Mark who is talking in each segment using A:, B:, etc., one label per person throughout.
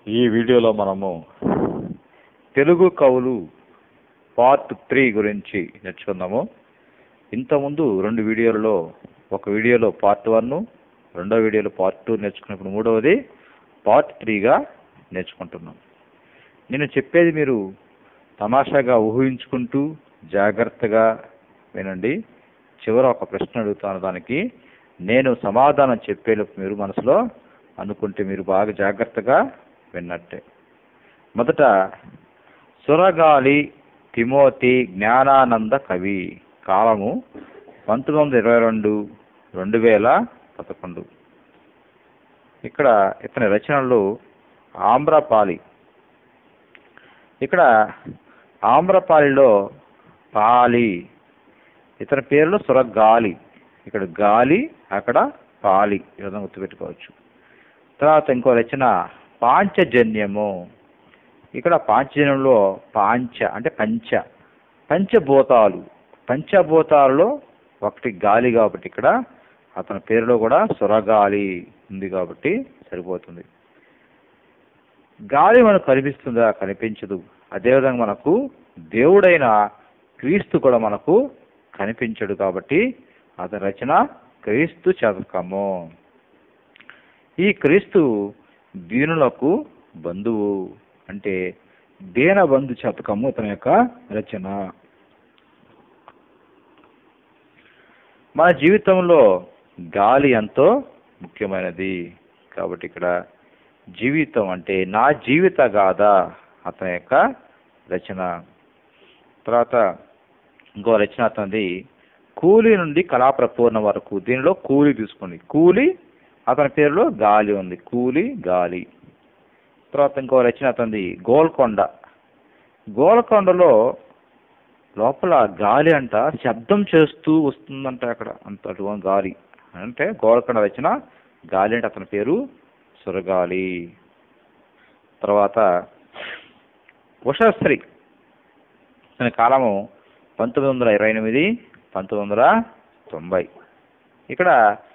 A: ఈ వీడియోలో మనము తెలుగు కవులు పార్ట్ త్రీ గురించి నేర్చుకుందాము ఇంతకుముందు రెండు వీడియోలలో ఒక వీడియోలో పార్ట్ వన్ రెండో వీడియోలో పార్ట్ టూ నేర్చుకున్నప్పుడు మూడవది పార్ట్ త్రీగా నేర్చుకుంటున్నాం నేను చెప్పేది మీరు తమాషాగా ఊహించుకుంటూ జాగ్రత్తగా వినండి చివర ఒక ప్రశ్న అడుగుతాను దానికి నేను సమాధానం చెప్పేలోపు మీరు మనసులో అనుకుంటే మీరు బాగా జాగ్రత్తగా విన్నట్టే మొదట సురగాలి తిమోతి జ్ఞానానంద కవి కాలము పంతొమ్మిది వందల ఇరవై రెండు రెండు వేల పదకొండు ఇక్కడ ఇతని రచనలు ఆమ్రపాలి ఇక్కడ ఆమ్రపాలిలో పాలి ఇతని పేర్లు సురగాలి ఇక్కడ గాలి అక్కడ పాలి ఈ విధంగా గుర్తుపెట్టుకోవచ్చు తర్వాత ఇంకో రచన పాంచజన్యము ఇక్కడ పాంచజన్యంలో పాంచ అంటే పంచ పంచభూతాలు పంచభూతాలలో ఒకటి గాలి కాబట్టి ఇక్కడ అతని పేరులో కూడా సురగాలి ఉంది కాబట్టి సరిపోతుంది గాలి మనకు కనిపిస్తుందా కనిపించదు అదేవిధంగా మనకు దేవుడైన క్రీస్తు కూడా మనకు కనిపించడు కాబట్టి అతని రచన క్రీస్తు శతకము ఈ క్రీస్తు దీనులకు బంధువు అంటే దీనబంధు శతకము ఇతని యొక్క రచన మన జీవితంలో గాలి ఎంతో ముఖ్యమైనది కాబట్టి ఇక్కడ జీవితం అంటే నా జీవిత గాథ అతని యొక్క రచన తర్వాత ఇంకో రచన అతనిది కూలి నుండి కళాప్రపూర్ణ వరకు దీనిలో కూలి తీసుకోండి కూలి అతని పేరులో గాలి ఉంది కూలి గాలి తర్వాత ఇంకో రచన అతనిది గోల్కొండ గోల్కొండలో లోపల గాలి అంట శబ్దం చేస్తూ వస్తుందంట అక్కడ అంత అటువంటి గాలి అంటే గోల్కొండ రచన గాలి అంటే అతని పేరు సురగాలి తర్వాత ఉషశ్రీ తన కాలము పంతొమ్మిది వందల ఇరవై ఎనిమిది పంతొమ్మిది వందల తొంభై ఇక్కడ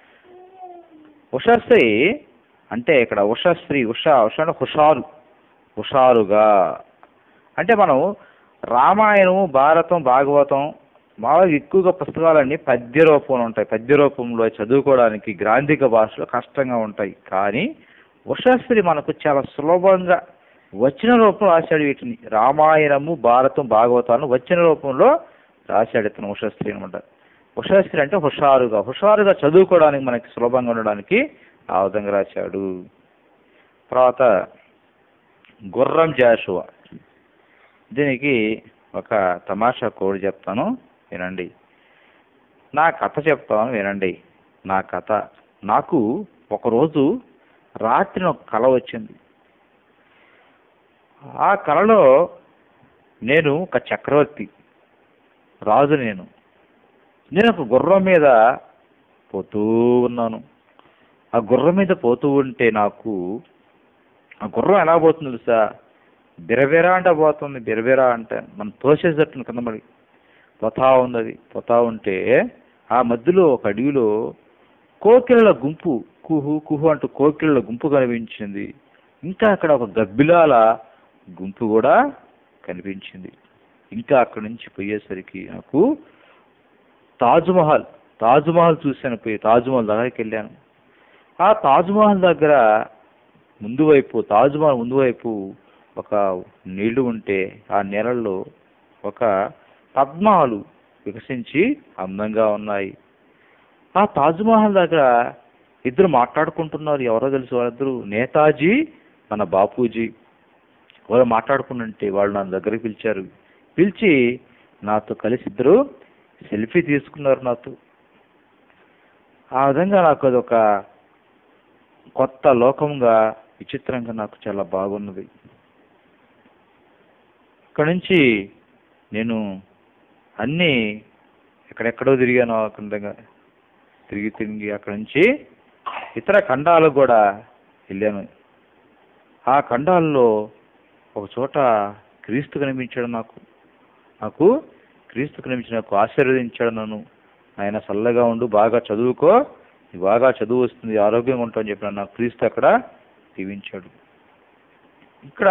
A: ఉషశ్రీ అంటే ఇక్కడ ఉషశ్రీ ఉష ఉష అంటే హుషారు హుషారుగా అంటే మనం రామాయణము భారతం భాగవతం మామూలుగా ఎక్కువగా పుస్తకాలన్నీ పద్య రూపంలో ఉంటాయి పద్య రూపంలో చదువుకోవడానికి గ్రాంధిక భాషలో కష్టంగా ఉంటాయి కానీ ఉషశ్రీ మనకు చాలా సులభంగా వచ్చిన రూపంలో రాశాడు వీటిని రామాయణము భారతం భాగవతాలను వచ్చిన రూపంలో రాశాడు ఇతను ఉషశ్రీ అనమాట ఉషశ్రీ అంటే హుషారుగా హుషారుగా చదువుకోవడానికి మనకి సులభంగా ఉండడానికి ఆ విధంగా రాశాడు తర్వాత గుర్రం జాషువా దీనికి ఒక తమాషా కోడి చెప్తాను వినండి నా కథ చెప్తాను వినండి నా కథ నాకు ఒకరోజు రాత్రి ఒక కళ వచ్చింది ఆ కళలో నేను ఒక చక్రవర్తి రాజు నేను నేను ఒక గుర్రం మీద పోతూ ఉన్నాను ఆ గుర్రం మీద పోతూ ఉంటే నాకు ఆ గుర్రం ఎలా పోతుంది తెలుసా బిరబిరా అంటే పోతుంది బిరబిరా అంటే మనం తోసేటట్టు కింద మరి పోతా ఉంది అది పోతా ఉంటే ఆ మధ్యలో ఒక అడవిలో కోకిళ్ళ గుంపు కుహు కుహు అంటూ కోకిళ్ళ గుంపు కనిపించింది ఇంకా అక్కడ ఒక గబ్బిలాల గుంపు కూడా కనిపించింది ఇంకా అక్కడి నుంచి పోయేసరికి నాకు తాజ్మహల్ తాజ్మహల్ చూశాను పోయి తాజ్మహల్ దగ్గరికి వెళ్ళాను ఆ తాజ్మహల్ దగ్గర ముందు వైపు తాజ్మహల్ ముందు వైపు ఒక నీళ్లు ఉంటే ఆ నీళ్ళల్లో ఒక పద్మాలు వికసించి అందంగా ఉన్నాయి ఆ తాజ్మహల్ దగ్గర ఇద్దరు మాట్లాడుకుంటున్నారు ఎవరో తెలుసు వాళ్ళిద్దరు నేతాజీ మన బాపూజీ వాళ్ళు మాట్లాడుకుంటుంటే వాళ్ళు నా దగ్గరికి పిలిచారు పిలిచి నాతో కలిసి ఇద్దరు సెల్ఫీ తీసుకున్నారు నాతో ఆ విధంగా నాకు అదొక కొత్త లోకంగా విచిత్రంగా నాకు చాలా బాగున్నది ఇక్కడ నుంచి నేను అన్నీ ఎక్కడెక్కడో తిరిగాను అక్కడ తిరిగి తిరిగి అక్కడ నుంచి ఇతర ఖండాలకు కూడా వెళ్ళాను ఆ ఖండాల్లో ఒక చోట క్రీస్తు కనిపించాడు నాకు నాకు క్రీస్తు కనిపించి నాకు ఆశీర్వదించాడు నన్ను ఆయన చల్లగా ఉండు బాగా చదువుకో నీకు బాగా చదువు వస్తుంది ఆరోగ్యంగా ఉంటావు అని చెప్పిన నాకు క్రీస్తు అక్కడ దీవించాడు ఇక్కడ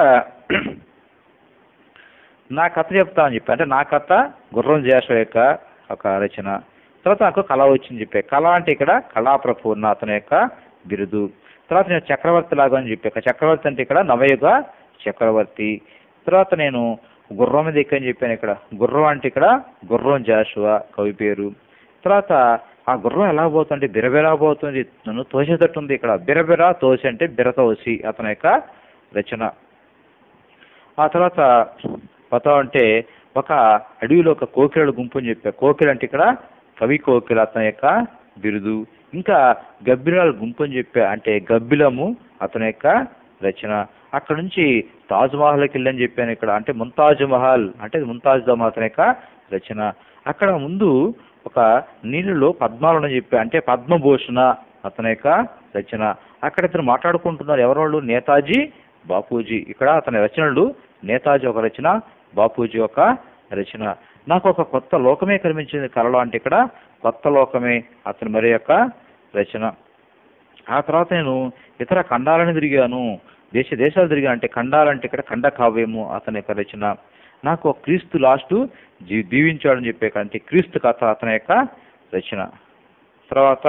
A: నా కథ చెప్తా అని చెప్పి అంటే నా కథ గుర్రం చేస యొక్క ఒక రచన తర్వాత నాకు కళ వచ్చింది చెప్పే కళ అంటే ఇక్కడ కళాప్రపూర్ణ అతని యొక్క బిరుదు తర్వాత నేను చక్రవర్తి లాగా అని చెప్పా చక్రవర్తి అంటే ఇక్కడ నవయుగ చక్రవర్తి తర్వాత నేను గుర్రం మీద ఎక్కని చెప్పాను ఇక్కడ గుర్రం అంటే ఇక్కడ గుర్రం జాషువా కవి పేరు తర్వాత ఆ గుర్రం ఎలా పోతుంది బిరబిరా పోతుంది నన్ను తోసేటట్టు ఉంది ఇక్కడ బిరబిరా తోసి అంటే బిరతోసి అతని యొక్క రచన ఆ తర్వాత పత అంటే ఒక అడవిలో ఒక కోకిలల గుంపు అని చెప్పా కోకిల అంటే ఇక్కడ కవి కోకిల అతని యొక్క బిరుదు ఇంకా గబ్బిలాల గుంపు అని చెప్పా అంటే గబ్బిలము అతని యొక్క రచన అక్కడ నుంచి తాజ్ మహల్కి వెళ్ళని చెప్పాను ఇక్కడ అంటే ముంతాజ్ మహల్ అంటే ముంతాజ్ దమ్ అతని యొక్క రచన అక్కడ ముందు ఒక నీళ్ళలో పద్మాలు అని చెప్పా అంటే పద్మభూషణ అతని యొక్క రచన అక్కడ ఇతను మాట్లాడుకుంటున్నారు ఎవరోళ్ళు నేతాజీ బాపూజీ ఇక్కడ అతని రచనలు నేతాజీ ఒక రచన బాపూజీ ఒక రచన నాకు ఒక కొత్త లోకమే కనిపించింది కళలో అంటే ఇక్కడ కొత్త లోకమే అతని మరి యొక్క రచన ఆ తర్వాత నేను ఇతర ఖండాలను తిరిగాను దేశ దేశాలు తిరిగాను అంటే ఖండాలంటే ఇక్కడ ఖండ కావ్యము అతని యొక్క రచన నాకు ఒక క్రీస్తు లాస్ట్ జీ దీవించాడని చెప్పే అంటే క్రీస్తు కథ అతని యొక్క రచన తర్వాత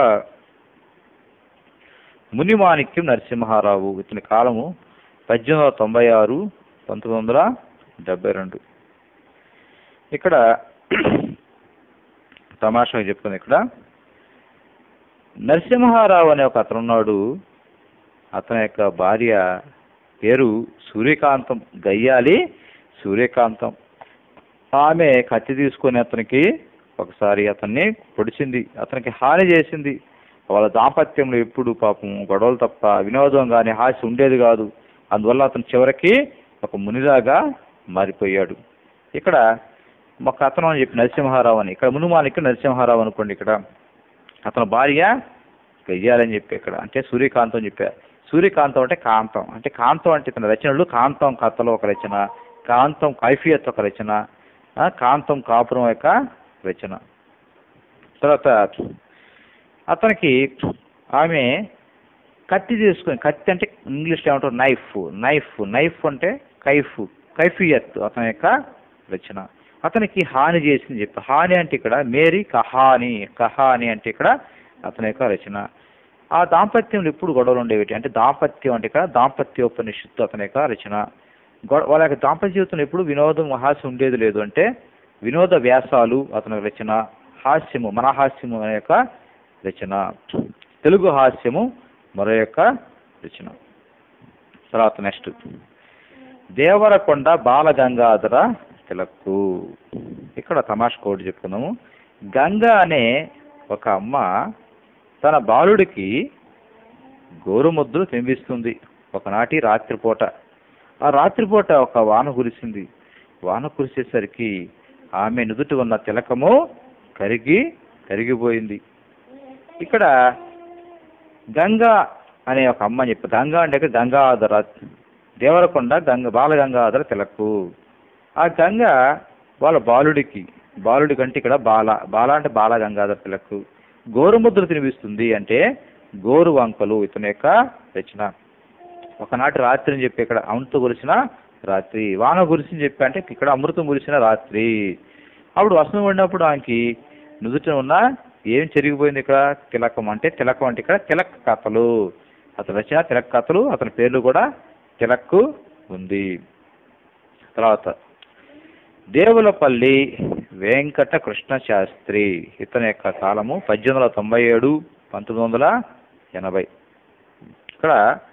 A: మునిమాణిక్యం నరసింహారావు ఇతని కాలము పద్దెనిమిది వందల తొంభై ఆరు పంతొమ్మిది వందల డెబ్బై రెండు ఇక్కడ తమాషా చెప్తుంది ఇక్కడ నరసింహారావు అనే ఒక అతను ఉన్నాడు అతని యొక్క భార్య పేరు సూర్యకాంతం గయ్యాలి సూర్యకాంతం ఆమె కత్తి తీసుకొని అతనికి ఒకసారి అతన్ని పొడిచింది అతనికి హాని చేసింది వాళ్ళ దాంపత్యంలో ఎప్పుడు పాపం గొడవలు తప్ప వినోదం కానీ హాస్యం ఉండేది కాదు అందువల్ల అతను చివరికి ఒక మునిలాగా మారిపోయాడు ఇక్కడ ఒక అతను అని చెప్పి నరసింహారావు అని ఇక్కడ మునుమానికి నరసింహారావు అనుకోండి ఇక్కడ అతని భార్య గయ్యాలని చెప్పి ఇక్కడ అంటే సూర్యకాంతం చెప్పా సూర్యకాంతం అంటే కాంతం అంటే కాంతం అంటే ఇతని రచనలు కాంతం కథలో ఒక రచన కాంతం కైఫియత్ ఒక రచన ఆ, కాంతం కాపురం యొక్క రచన తర్వాత అతనికి ఆమె కత్తి తీసుకొని కత్తి అంటే ఇంగ్లీష్లో ఏమంటారు నైఫ్ నైఫ్ నైఫ్ అంటే కైఫ్ కైఫియత్ అతని యొక్క రచన అతనికి హాని చేసింది చెప్పి హాని అంటే ఇక్కడ మేరీ కహాని కహాని అంటే ఇక్కడ అతని యొక్క రచన ఆ దాంపత్యంలో ఎప్పుడు గొడవలు ఉండేవి అంటే దాంపత్యం అంటే ఇక్కడ దాంపత్యోపనిషత్తు అతని యొక్క రచన గొ వాళ్ళ యొక్క దాంపత్య జీవితంలో ఎప్పుడు వినోదం హాస్యం ఉండేది లేదు అంటే వినోద వ్యాసాలు అతని రచన హాస్యము మన హాస్యము అనే యొక్క రచన తెలుగు హాస్యము మరో యొక్క రచన తర్వాత నెక్స్ట్ దేవరకొండ బాలగంగాధర తిలక్కు ఇక్కడ తమాష్ కోడ్ చెప్పుకుందాము గంగ అనే ఒక అమ్మ తన బాలుడికి గోరుముద్దలు తినిపిస్తుంది ఒకనాటి రాత్రిపూట ఆ రాత్రిపూట ఒక వాన కురిసింది వాన కురిసేసరికి ఆమె నుదుటి ఉన్న తిలకము కరిగి కరిగిపోయింది ఇక్కడ గంగ అనే ఒక అమ్మ అని చెప్పి గంగ అంటే ఇక్కడ గంగాధర దేవరకొండ గంగ బాల గంగాధర తిలక్కు ఆ గంగ వాళ్ళ బాలుడికి బాలుడి కంటే ఇక్కడ బాల బాల అంటే బాల గంగాధర తిలక్కు గోరుముద్రలు తినిపిస్తుంది అంటే గోరు వంకలు ఇతని యొక్క రచన ఒకనాటి రాత్రి అని చెప్పి ఇక్కడ అమృతం కురిసిన రాత్రి వాన కురిసింది చెప్పి అంటే ఇక్కడ అమృతం కురిసిన రాత్రి అప్పుడు వర్షం పడినప్పుడు ఆమెకి నుదుట ఉన్న ఏం చెరిగిపోయింది ఇక్కడ తిలకం అంటే తిలకం అంటే ఇక్కడ తిలక్ కథలు అతను రచన తిలక్ కథలు అతని పేర్లు కూడా తిలక్కు ఉంది తర్వాత దేవులపల్లి వెంకట కృష్ణ శాస్త్రి ఇతని యొక్క కాలము పద్దెనిమిది వందల తొంభై ఏడు పంతొమ్మిది వందల ఎనభై ఇక్కడ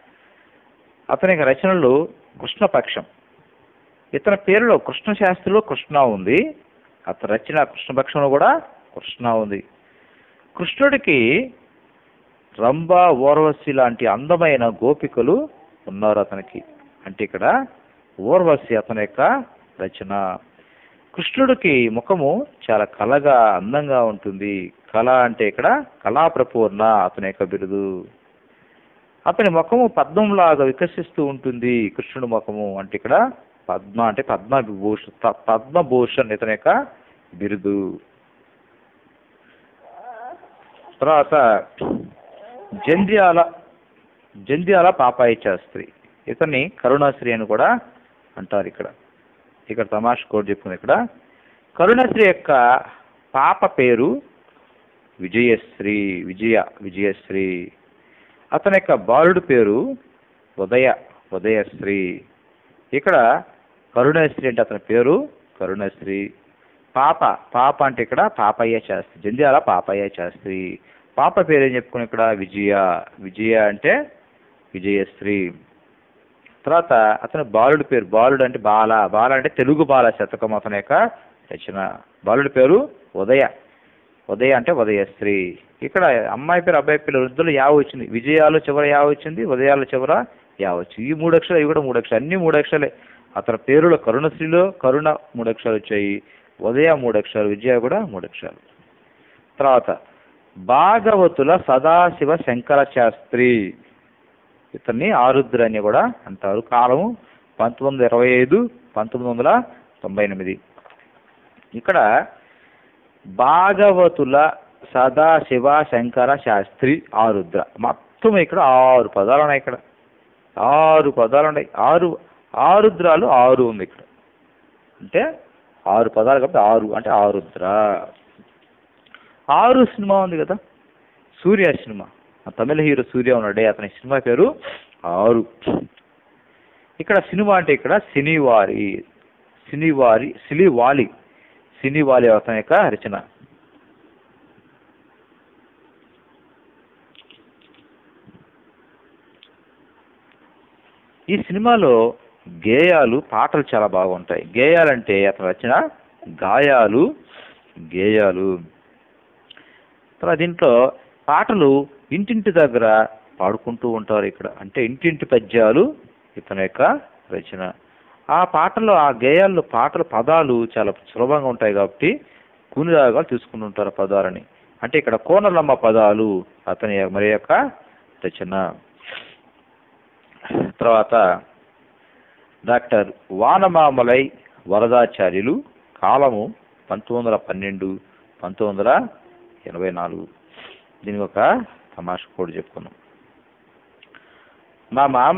A: అతని యొక్క రచనలు కృష్ణపక్షం ఇతని పేరులో కృష్ణ శాస్త్రిలో కృష్ణ ఉంది అతని రచన కృష్ణపక్షంలో కూడా కృష్ణ ఉంది కృష్ణుడికి రంభ ఓర్వశి లాంటి అందమైన గోపికలు ఉన్నారు అతనికి అంటే ఇక్కడ ఓర్వశి అతని యొక్క రచన కృష్ణుడికి ముఖము చాలా కళగా అందంగా ఉంటుంది కళ అంటే ఇక్కడ కళాప్రపూర్ణ అతని యొక్క బిరుదు అతని ముఖము పద్మంలాగా వికసిస్తూ ఉంటుంది కృష్ణుడి ముఖము అంటే ఇక్కడ పద్మ అంటే పద్మభూషణ్ పద్మభూషణ్ ఇతని యొక్క బిరుదు తర్వాత జంధ్యాల జంధ్యాల పాపాయి శాస్త్రి ఇతన్ని కరుణాశ్రీ అని కూడా అంటారు ఇక్కడ ఇక్కడ తమాష్ కోడ్ చెప్పుకుంది ఇక్కడ కరుణశ్రీ యొక్క పాప పేరు విజయశ్రీ విజయ విజయశ్రీ అతని యొక్క బాలుడి పేరు ఉదయ ఉదయశ్రీ ఇక్కడ కరుణశ్రీ అంటే అతని పేరు కరుణశ్రీ పాప పాప అంటే ఇక్కడ పాపయ్య శాస్త్రి జంధ్యాల పాపయ్య శాస్త్రి పాప పేరు ఏం చెప్పుకుని ఇక్కడ విజయ విజయ అంటే విజయశ్రీ తర్వాత అతని బాలుడి పేరు బాలుడు అంటే బాల బాల అంటే తెలుగు బాల శతకం అతని యొక్క రచన బాలుడి పేరు ఉదయ ఉదయ అంటే ఉదయశ్రీ ఇక్కడ అమ్మాయి పేరు అబ్బాయి పేరు వృద్ధులు యావ వచ్చింది విజయాలు చివర యావ వచ్చింది ఉదయాలు చివర యావ వచ్చింది ఈ మూడు అక్షరాలు ఇవి కూడా మూడు అక్షరాలు అన్ని మూడు అక్షరాలే అతని పేరులో కరుణశ్రీలో కరుణ మూడు అక్షరాలు వచ్చాయి ఉదయ మూడు అక్షరాలు విజయ కూడా మూడు అక్షరాలు తర్వాత భాగవతుల సదాశివ శంకర శాస్త్రి ఇతన్ని ఆరుద్ర అని కూడా అంటారు కాలము పంతొమ్మిది వందల ఇరవై ఐదు పంతొమ్మిది వందల తొంభై ఎనిమిది ఇక్కడ భాగవతుల సదాశివ శంకర శాస్త్రి ఆరుద్ర మొత్తం ఇక్కడ ఆరు పదాలు ఉన్నాయి ఇక్కడ ఆరు పదాలు ఉన్నాయి ఆరు ఆరుద్రాలు ఆరు ఉంది ఇక్కడ అంటే ఆరు పదాలు కాబట్టి ఆరు అంటే ఆరుద్ర ఆరు సినిమా ఉంది కదా సూర్య సినిమా ఆ తమిళ హీరో సూర్య ఉన్నాడే అతని సినిమా పేరు ఆరు ఇక్కడ సినిమా అంటే ఇక్కడ సినివారి సినివారి సిలివాలి సినివాలి అతని యొక్క రచన ఈ సినిమాలో గేయాలు పాటలు చాలా బాగుంటాయి గేయాలంటే అతని రచన గాయాలు గేయాలు తర్వాత దీంట్లో పాటలు ఇంటింటి దగ్గర పాడుకుంటూ ఉంటారు ఇక్కడ అంటే ఇంటింటి పద్యాలు ఇతని యొక్క రచన ఆ పాటలో ఆ గేయాల్లో పాటల పదాలు చాలా సులభంగా ఉంటాయి కాబట్టి కూని రాగాలు తీసుకుంటూ ఉంటారు ఆ పదాలని అంటే ఇక్కడ కోనలమ్మ పదాలు అతని మరి యొక్క రచన తర్వాత డాక్టర్ వానమామలై వరదాచార్యులు కాలము పంతొమ్మిది వందల పన్నెండు పంతొమ్మిది వందల ఎనభై నాలుగు దీనికి ఒక తమాష కూడా చెప్పుకున్నాం మా మామ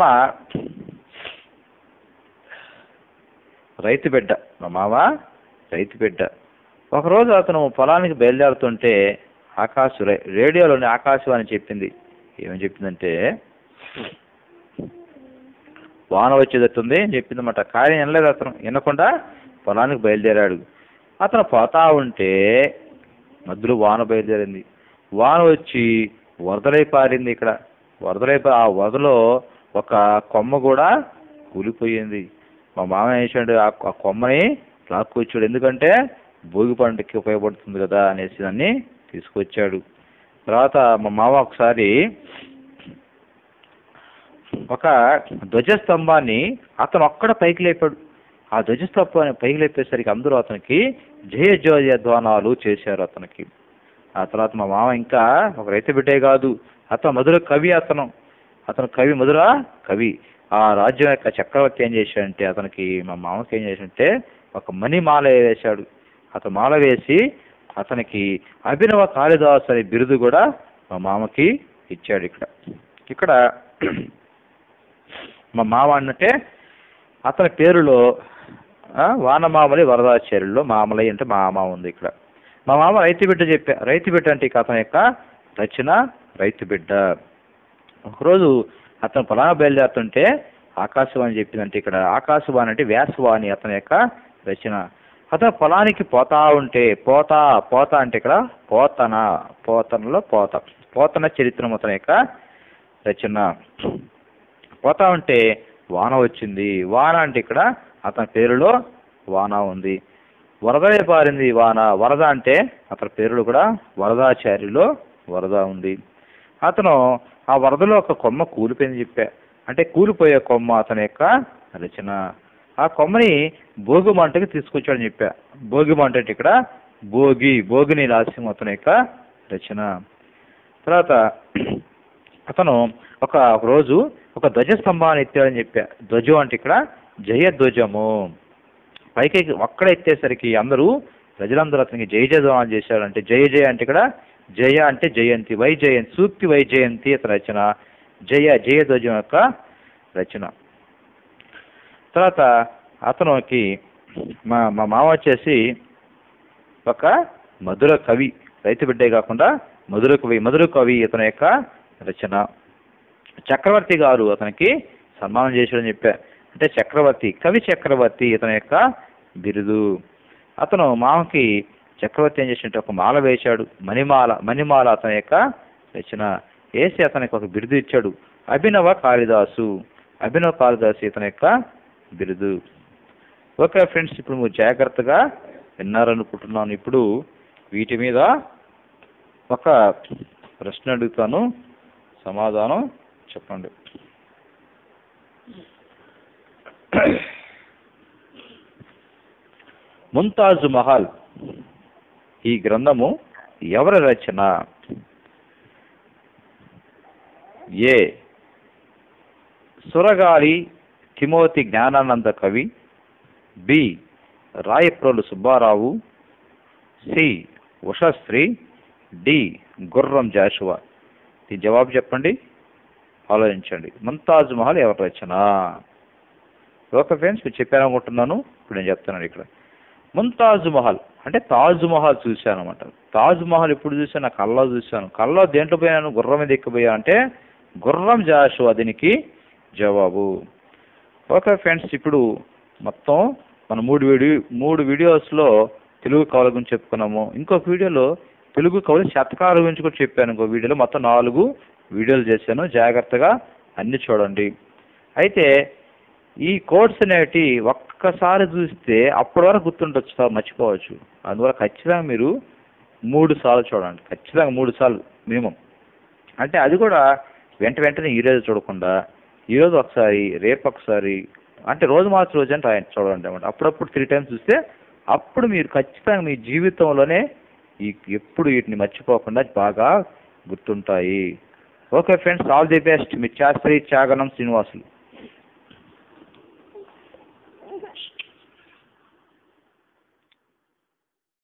A: రైతు బిడ్డ మా మామ రైతు బిడ్డ ఒకరోజు అతను పొలానికి బయలుదేరుతుంటే ఆకాశ రే- రేడియోలోని ఆకాశవాణి చెప్పింది ఏమని చెప్పిందంటే వాన వచ్చేటట్టుంది అని చెప్పిందన్నమాట కానీ వినలేదు అతను వినకుండా పొలానికి బయలుదేరాడు అతను పోతా ఉంటే మధ్యలో వాన బయలుదేరింది వాన వచ్చి వరదలై పారింది ఇక్కడ వరదలై పా- ఆ వరదలో ఒక కొమ్మ కూడా కూలిపోయింది మా మామ ఏం చేశాడు ఆ ఆ కొమ్మని లాక్కొచ్చాడు ఎందుకంటే భోగి పండుగకి ఉపయోగపడుతుంది కదా అనేసి దాన్ని తీసుకొచ్చాడు తర్వాత మా మామ ఒకసారి ఒక ధ్వజస్తంభాన్ని అతను ఒక్కడ పైకి లేపాడు ఆ ధ్వజస్తంభాన్ని పైకి లేపేసరికి అందరూ అతనికి జయ జయ ధ్వానాలు చేశారు అతనికి ఆ తర్వాత మా మామ ఇంకా ఒక రైతు బిడ్డే కాదు అతను మధుర కవి అతను అతను కవి మధుర కవి ఆ రాజ్యం యొక్క చక్రవర్తి ఏం చేశాడంటే అతనికి మా మామకి ఏం చేశాడంటే ఒక మణి మాల వేశాడు అతను మాల వేసి అతనికి అభినవ కాళిదాస్ అనే బిరుదు కూడా మా మామకి ఇచ్చాడు ఇక్కడ ఇక్కడ మా మామ అన్నట్టే అతని పేరులో ఆ, వానమామలి వరదాచార్యుల్లో మామలయ్య అంటే మామ ఉంది ఇక్కడ మా మామ రైతు బిడ్డ చెప్పా రైతు బిడ్డ అంటే ఇక అతని యొక్క రచన రైతు బిడ్డ ఒకరోజు అతను పొలాన బయలుదేరుతుంటే ఆకాశవాణి చెప్పిందంటే ఇక్కడ ఆకాశవాణి అంటే వ్యాసవాణి అతని యొక్క రచన అతను పొలానికి పోతా ఉంటే పోతా పోతా అంటే ఇక్కడ పోతన పోతనలో పోత పోతన చరిత్రం అతని యొక్క రచన పోతా ఉంటే వాన వచ్చింది వాన అంటే ఇక్కడ అతని పేరులో వాన ఉంది వరదలే పారింది వాన వరద అంటే అతని పేరులో కూడా వరదాచార్యులో వరద ఉంది అతను ఆ వరదలో ఒక కొమ్మ కూలిపోయింది చెప్పా అంటే కూలిపోయే కొమ్మ అతని యొక్క రచన ఆ కొమ్మని భోగి మంటకి తీసుకొచ్చాడని చెప్పా భోగి మంట అంటే ఇక్కడ భోగి భోగిని లాస్యం అతని యొక్క రచన తర్వాత అతను ఒక ఒక రోజు ఒక ధ్వజస్తంభాన్ని ఎత్తాడని చెప్పా ధ్వజం అంటే ఇక్కడ జయధ్వజము పైకి ఒక్కడ ఎత్తేసరికి అందరూ ప్రజలందరూ అతనికి జయ జయధ్వానం చేశారు అంటే జయ జయ అంటే ఇక్కడ జయ అంటే జయంతి వైజయంతి సూక్తి వైజయంతి అతని రచన జయ జయధ్వజం యొక్క రచన తర్వాత అతనికి మా మా మామ వచ్చేసి ఒక మధుర కవి రైతు బిడ్డే కాకుండా మధుర కవి మధుర కవి ఇతని యొక్క రచన చక్రవర్తి గారు అతనికి సన్మానం చేశాడని చెప్పా అంటే చక్రవర్తి కవి చక్రవర్తి ఇతని యొక్క బిరుదు అతను మామకి చక్రవర్తి ఏం చేసినట్టు ఒక మాల వేశాడు మణిమాల మణిమాల అతని యొక్క రచన వేసి అతనికి ఒక బిరుదు ఇచ్చాడు అభినవ కాళిదాసు అభినవ కాళిదాసు ఇతని యొక్క బిరుదు ఓకే ఫ్రెండ్స్ ఇప్పుడు మీరు జాగ్రత్తగా విన్నారనుకుంటున్నాను ఇప్పుడు వీటి మీద ఒక ప్రశ్న అడుగుతాను సమాధానం చెప్పండి ముంతాజ్ మహల్ ఈ గ్రంథము ఎవరి రచన ఏ సురగాలి Timothy Gnanananda Kavi B Rayaprolu Subbarao C Ushasri D Gurram Jashuva ఈ జవాబు చెప్పండి ఆలోచించండి ముంతాజ్ మహల్ ఎవరి రచన ఓకే ఫ్రెండ్స్ మీరు చెప్పారనుకుంటున్నాను ఇప్పుడు నేను చెప్తున్నాను ఇక్కడ ముంతాజ్ మహల్ అంటే తాజ్ మహల్ చూశాను అనమాట తాజ్ మహల్ ఎప్పుడు చూసాను నా కళ్ళలో చూశాను కళ్ళలో దేంట్లో పోయాను గుర్రం మీద ఎక్కిపోయా అంటే గుర్రం జాషువా దీనికి జవాబు ఓకే ఫ్రెండ్స్ ఇప్పుడు మొత్తం మన మూడు వీడియో మూడు వీడియోస్లో తెలుగు కవుల గురించి చెప్పుకున్నాము ఇంకొక వీడియోలో తెలుగు కవుల శతకాల గురించి కూడా చెప్పాను ఇంకో వీడియోలో మొత్తం నాలుగు వీడియోలు చేశాను జాగ్రత్తగా అన్ని చూడండి అయితే ఈ కోడ్స్ అనేటి ఒక్కసారి చూస్తే అప్పటి వరకు గుర్తుండొచ్చు సార్ మర్చిపోవచ్చు అందువల్ల ఖచ్చితంగా మీరు మూడు సార్లు చూడండి ఖచ్చితంగా మూడు సార్లు మినిమం అంటే అది కూడా వెంట వెంటనే ఈ రోజు చూడకుండా ఈ రోజు ఒకసారి రేపు ఒకసారి అంటే రోజు మార్చి రోజు అంటే ఆయన చూడండి అనమాట అప్పుడప్పుడు త్రీ టైమ్స్ చూస్తే అప్పుడు మీరు ఖచ్చితంగా మీ జీవితంలోనే ఈ ఎప్పుడు వీటిని మర్చిపోకుండా బాగా గుర్తుంటాయి okay friends all the best మీ శాస్త్రి త్యాగనం శ్రీనివాసులు